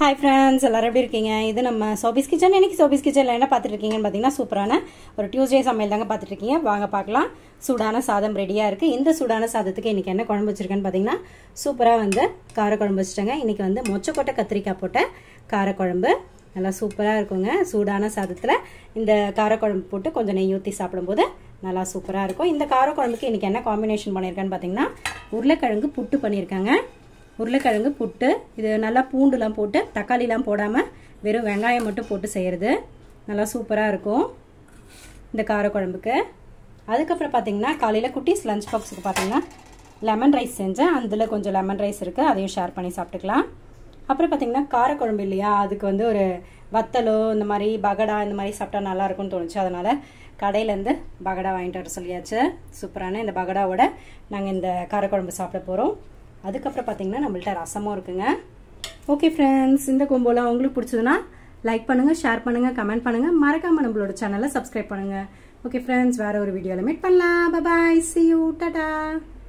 hi friends எல்லாரும் எப்படி இருக்கீங்க இது நம்ம சோபிஸ் கிச்சன் இன்னைக்கு சோபிஸ் கிச்சனில் என்ன பார்த்துட்டு இருக்கீங்கன்னு பார்த்தீங்கன்னா சூப்பரான ஒரு டியூஸ்டே சமையல் தாங்க பார்த்துட்டு இருக்கீங்க வாங்க பார்க்கலாம் சூடான சாதம் ரெடியாக இருக்குது இந்த சூடான சாதத்துக்கு இன்றைக்கி என்ன குழம்பு வச்சுருக்கேன்னு பார்த்தீங்கன்னா சூப்பராக வந்து காரக்குழம்பு வச்சுட்டேங்க இன்றைக்கி வந்து மொச்சக்கொட்டை கத்திரிக்காய் போட்ட காரக்குழம்பு நல்லா சூப்பராக இருக்குங்க சூடான சாதத்தில் இந்த காரக்குழம்பு போட்டு கொஞ்சம் நெய் ஊற்றி சாப்பிடும்போது நல்லா சூப்பராக இருக்கும் இந்த காரக்குழம்புக்கு இன்றைக்கி என்ன காம்பினேஷன் பண்ணியிருக்கேன்னு பார்த்தீங்கன்னா உருளைக்கிழங்கு புட்டு பண்ணியிருக்காங்க உருளைக்கிழங்கு புட்டு இது நல்லா பூண்டுலாம் போட்டு தக்காளிலாம் போடாமல் வெறும் வெங்காயம் மட்டும் போட்டு செய்கிறது நல்லா சூப்பராக இருக்கும் இந்த காரக்குழம்புக்கு அதுக்கப்புறம் பார்த்தீங்கன்னா காலையில் குட்டீஸ் லஞ்ச் பாக்ஸுக்கு பார்த்தீங்கன்னா லெமன் ரைஸ் செஞ்சேன் அதில் கொஞ்சம் லெமன் ரைஸ் இருக்குது அதையும் ஷேர் பண்ணி சாப்பிட்டுக்கலாம் அப்புறம் பார்த்தீங்கன்னா காரக்குழம்பு இல்லையா அதுக்கு வந்து ஒரு வத்தலோ இந்த மாதிரி பகடா இந்த மாதிரி சாப்பிட்டா நல்லா இருக்கும்னு தோணுச்சு அதனால் கடையிலேருந்து பகடா வாங்கிட்டு வர சொல்லியாச்சு சூப்பரான இந்த பகடாவோட நாங்கள் இந்த காரக்குழம்பு சாப்பிட போகிறோம் அதுக்கப்புறம் பார்த்தீங்கன்னா நம்மள்ட்ட ரசமும் இருக்குங்க ஓகே ஃப்ரெண்ட்ஸ் இந்த கொம்போலாம் உங்களுக்கு பிடிச்சதுன்னா லைக் பண்ணுங்கள் ஷேர் பண்ணுங்கள் கமெண்ட் பண்ணுங்கள் மறக்காமல் நம்மளோட சேனலை சப்ஸ்கிரைப் பண்ணுங்கள் ஓகே ஃப்ரெண்ட்ஸ் வேறு ஒரு வீடியோவில் மீட் பண்ணலாம் பாய் சி யூ டாடா